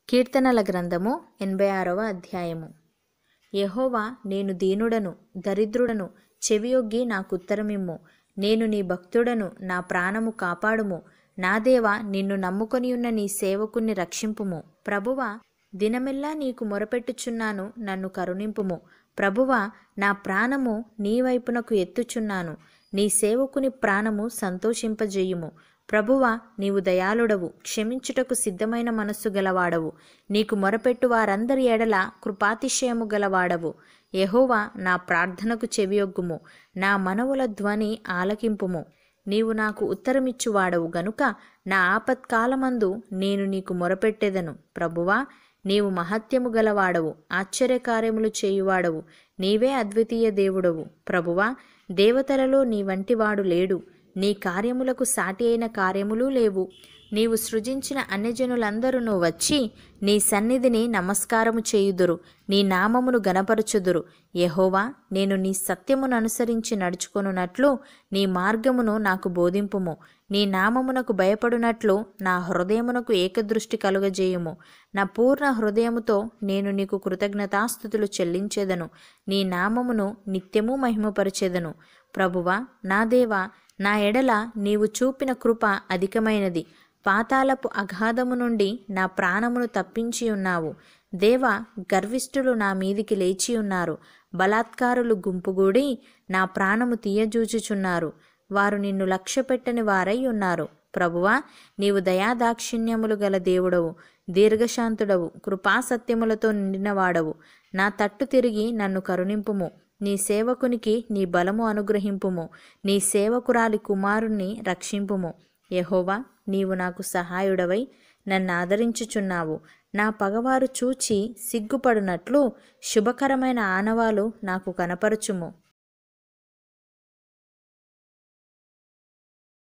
కీర్తనల గ్రంథము ఎనభై ఆరవ అధ్యాయము యెహోవా నేను దీనుడను దరిద్రుడను చెవియొగ్గి నాకుత్తరమిమ్ము నేను నీ భక్తుడను నా ప్రాణము కాపాడుము నా దేవా నిన్ను నమ్ముకొని ఉన్న నీ సేవకుని రక్షింపుము ప్రభువా దినమెల్లా నీకు మొరపెట్టుచున్నాను నన్ను కరుణింపుము ప్రభువా నా ప్రాణము నీ వైపునకు ఎత్తుచున్నాను నీ సేవకుని ప్రాణము సంతోషింపజేయుము ప్రభువా నీవు దయాళుడవు క్షమించుటకు సిద్ధమైన మనస్సు గలవాడవు నీకు మొరపెట్టు వారందరి ఎడల కృపాతిశయము గలవాడవు యెహోవా నా ప్రార్థనకు చెవియొగ్గుము నా మనవుల ధ్వని ఆలకింపుము నీవు నాకు ఉత్తరమిచ్చువాడవు గనుక నా ఆపత్కాలమందు నేను నీకు మొరపెట్టెదను ప్రభువా నీవు మహత్యము గలవాడవు ఆశ్చర్యకార్యములు చేయువాడవు నీవే అద్వితీయ దేవుడవు ప్రభువా దేవతలలో నీ వంటివాడు లేడు నీ కార్యములకు సాటి అయిన కార్యములు లేవు నీవు సృజించిన అన్యజనులందరూ వచ్చి నీ సన్నిధిని నమస్కారము చేయుదురు నీ నామమును గనపరచుదురు యెహోవా నేను నీ సత్యమును అనుసరించి నడుచుకొనున్నట్లు నీ మార్గమును నాకు బోధింపుము నీ నామమునకు భయపడునట్లు నా హృదయమునకు ఏకదృష్టి కలుగజేయుము నా పూర్ణ హృదయముతో నేను నీకు కృతజ్ఞతాస్థుతులు చెల్లించేదను నీ నామమును నిత్యము మహిమపరచెదను ప్రభువా నా దేవా నా ఎడల నీవు చూపిన కృప అధికమైనది పాతాళపు అగాధము నుండి నా ప్రాణమును తప్పించి ఉన్నావు దేవా గర్విష్ఠులు నా మీదికి లేచి ఉన్నారు బలాత్కారులు గుంపుగూడి నా ప్రాణము తీయజూచుచున్నారు వారు నిన్ను లక్ష్యపెట్టని వారై ఉన్నారు ప్రభువా నీవు దయాదాక్షిణ్యములు గల దేవుడవు దీర్ఘశాంతుడవు కృపాసత్యములతో నిండినవాడవు నా తట్టు తిరిగి నన్ను కరుణింపుము నీ సేవకునికి నీ బలము అనుగ్రహింపుము నీ సేవకురాలి కుమారుణ్ణి రక్షింపుము యెహోవా నీవు నాకు సహాయుడవై నన్ను ఆదరించుచున్నావు నా పగవారు చూచి సిగ్గుపడునట్లు శుభకరమైన ఆనవాలు నాకు కనపరచుము